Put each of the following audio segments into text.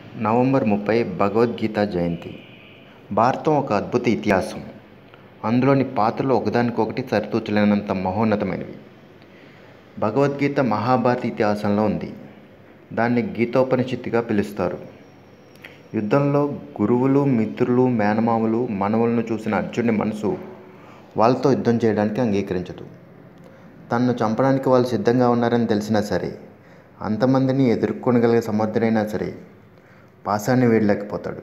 November ముప్పై భగవద్గీత జయంతి భారతం ఒక అద్భుత ఇతిహాసం అందులోని పాత్రలు ఒకదానికొకటి సరితూచలేనంత మహోన్నతమైనవి భగవద్గీత మహాభారత ఇతిహాసంలో ఉంది దాన్ని గీతోపనిషత్తుగా పిలుస్తారు యుద్ధంలో గురువులు మిత్రులు మేనమామలు మనవలను చూసిన అర్జునుడి మనసు వాళ్ళతో యుద్ధం చేయడానికి అంగీకరించదు తనను చంపడానికి వాళ్ళు సిద్ధంగా ఉన్నారని తెలిసినా సరే అంతమందిని ఎదుర్కొనగలిగే సమర్థుడైనా సరే పాసాన్ని వేయలేకపోతాడు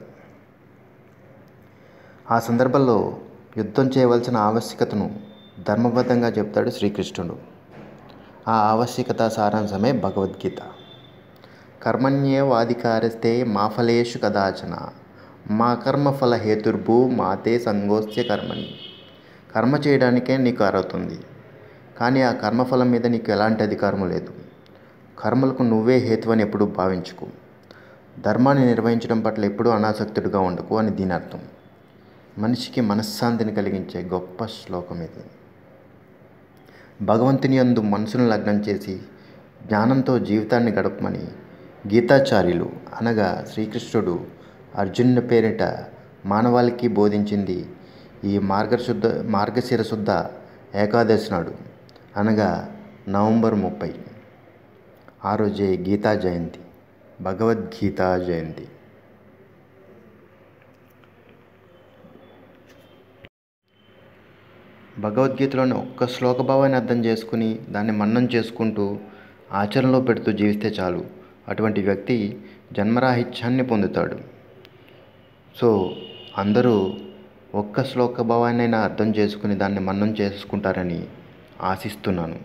ఆ సందర్భంలో యుద్ధం చేయవలసిన ఆవశ్యకతను ధర్మబద్ధంగా చెప్తాడు శ్రీకృష్ణుడు ఆ ఆవశ్యకత సారాంశమే భగవద్గీత కర్మణ్యేవాధికారస్తే మా ఫలేషు కదాచన మా కర్మఫల హేతుర్భూ మాతే సంగోస్త్య కర్మని కర్మ చేయడానికే నీకు అర్హత ఉంది కానీ ఆ కర్మఫలం మీద నీకు ఎలాంటి అధికారము లేదు కర్మలకు నువ్వే హేతు అని ఎప్పుడూ భావించుకు ధర్మాన్ని నిర్వహించడం పట్ల ఎప్పుడూ అనాసక్తుడిగా ఉండకు అని దీని అర్థం మనిషికి మనశ్శాంతిని కలిగించే గొప్ప శ్లోకం ఇది భగవంతుని యందు మనసును లగ్నం చేసి జ్ఞానంతో జీవితాన్ని గడపమని గీతాచార్యులు అనగా శ్రీకృష్ణుడు అర్జునుని పేరిట మానవాళికి బోధించింది ఈ మార్గశుద్ధ మార్గశిర శుద్ధ ఏకాదశి నాడు అనగా నవంబర్ ముప్పై ఆ రోజే గీతా జయంతి భగవద్గీత జయంతి భగవద్గీతలోని ఒక్క శ్లోక భావాన్ని అర్థం చేసుకుని దాన్ని మన్నం చేసుకుంటూ ఆచరణలో పెడుతూ జీవిస్తే చాలు అటువంటి వ్యక్తి జన్మరాహిత్యాన్ని పొందుతాడు సో అందరూ ఒక్క శ్లోక భావాన్నైనా అర్థం చేసుకుని దాన్ని మన్నం చేసుకుంటారని ఆశిస్తున్నాను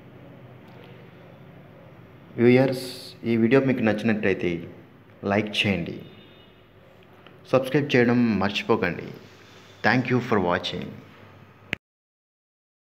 వ్యూయర్స్ ఈ వీడియో మీకు నచ్చినట్టయితే లైక్ చేయండి సబ్స్క్రైబ్ చేయడం మర్చిపోకండి థ్యాంక్ యూ ఫర్ వాచింగ్